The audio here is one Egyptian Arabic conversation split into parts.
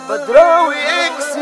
بدراوي اكس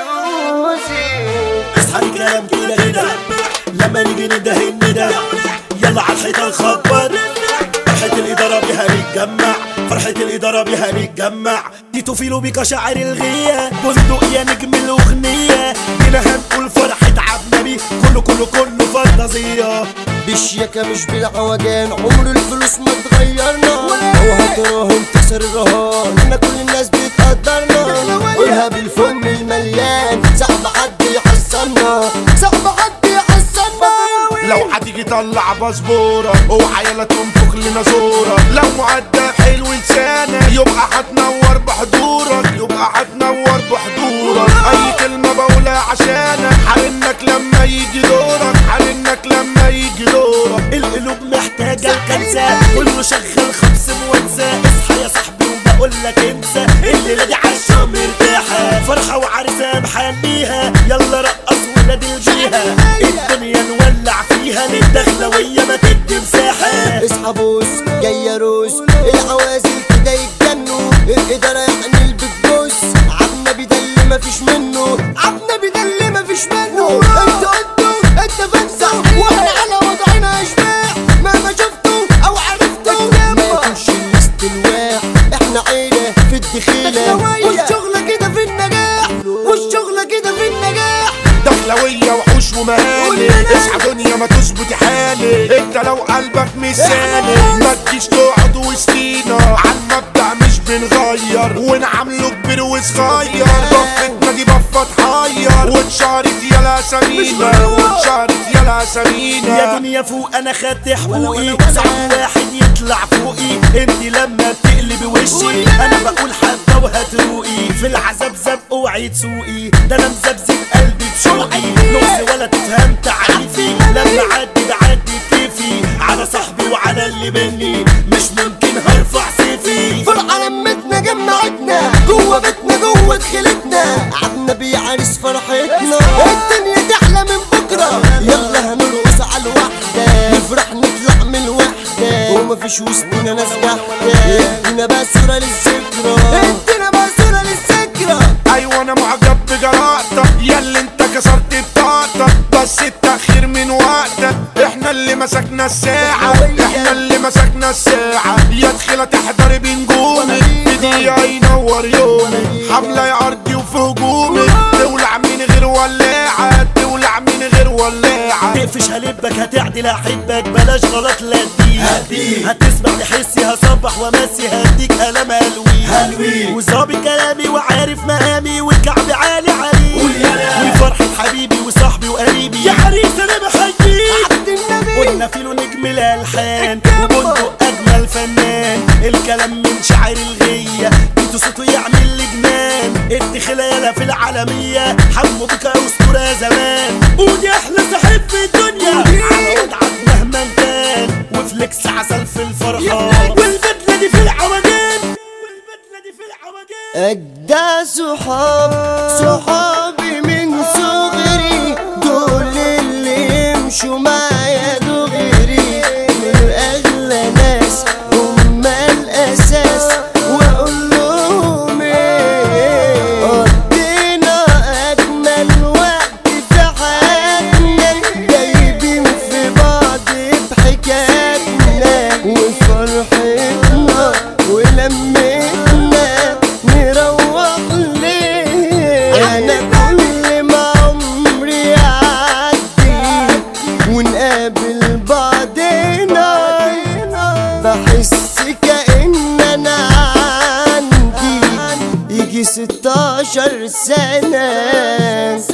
ميوزك اصحى الكلام كده هنا لما نيجي نده الندى يلا على الحيطة نخبر فرحة الإدارة بها نتجمع فرحة الإدارة بها نتجمع تيتو فيلو بيكا شاعر الغية بندق يا نجم الأغنية هنا هنقول فرحة عبد نبي كله كله كله فانتازية بالشياكة مش بالعوجان عمر الفلوس ما تغيرنا وهتراهن تكسر الرهان احنا كل الناس بتقدرنا قولها بالفم المليان صعب حد يحصلنا صعب حد يحصلنا لو هتيجي طلع باسبورة اوعى يلا تنفخ لنا صورة لو معدل حلو لسانك يبقى هتنور بحضورك يبقى هتنور بحضورك اي كلمة بقولها عشانك حرنك لما يجي دورك حرنك لما يجي دورك القلوب محتاجة الكنسة كله شغال خمس موزة اصحى يا صاحبي وبقول لك انسى الليلة دي عايشة مرتاحة فرحة وعرسة محليها يلا رقص ولاد الجيهة الدنيا نولع فيها للدخلوية ما تدي مساحة اصحى بوس جاي روس العوازل كده يتجنوا الاداره يعني البتبوس عالنبي ده اللي مفيش منه عالنبي ده اللي مفيش منه انت قدو انت فنسح واحنا على وضعنا اشباح مهما شفتوا او عرفتوا ما يكونش الاستلواح احنا عيله في الدخيله والشغله كده في النجاح والشغله كده في النجاح دخلوية وحوش ومهالي اصحى دنيا ما تظبط حالي انت لو قلبك مش سالي ما تجيش تقعد وسطينا عالمبدأ مش بنغير ونعامله كبير وصغير بفتنا دي بفة تحير واتشارت يلا سمينة واتشارت يلا يا سمينة دنيا فوق انا خدت حقوقي صعب واحد يطلع فوقي انت لما بتقلبي وشي انا بقول حبه وهتروقي في العذاب زب اوعي تسوقي ده انا مزبزب قلبي بشوقي نقص ولا تفهم تعريفي لما عدي بعدي كيفي على صاحبي وعلى اللي مني مش ممكن هرفع سيفي فرحة لمتنا جمعتنا جوه بيتنا جوه دخلتنا عدنا بيعرس فرحتنا الدنيا تحلى من بكرة يلا هنرقص على الوحدة نفرح نطلع من الوحدة ومفيش وسطنا ناس جحدة ادينا بقى صورة للذكرى ادينا بقى صورة للذكرى ايوه انا معجب بجرأتك ياللي انت كسرت بطاقتك بس التأخير من وقتك احنا اللي مسكنا الساعة احنا اللي مسكنا الساعة يا دخلة تحضري بنجومي بدقيقة ينور يومي حملة يا ارضي وفي هجومي تولع من غير ولاعة تولع من غير ولاعة تقفش هلبك هتعدل احبك بلاش غلط لا اديك هتسمع تحسي هصبح وامسي هديك قلم هلوي هلوي وظابط كلامي وعارف مقامي والكعب عالي عليه وفرحة حبيبي وصاحبي وقريبي يا عريس انا بحييك عبد النبي قلنا فيلو نجم الالحان وبندق اجمل فنان الكلام من شعر الغيه انتوا صوته يعمل لي جنان الدخله يالا في العالميه حمو بك اسطوره زمان ودي احلى صاحب في الدنيا على وضعك مهما كان وفليكس عسل في الفرحان والبدله دي في العوجان والبدله دي في العوجان أجدع صحاب صحابي من صغري دول اللي يمشوا معايا دغري من أغلى ناس هم الأساس وأقول لهم إيه قضينا أجمل وقت في حياتنا جايبين في بعض بحكاياتنا وفرحتنا ولمتنا نروح ليه انا كل ما عمري يعدي ونقابل بعضنا بحس كأن انا عندي يجي ستاشر سنة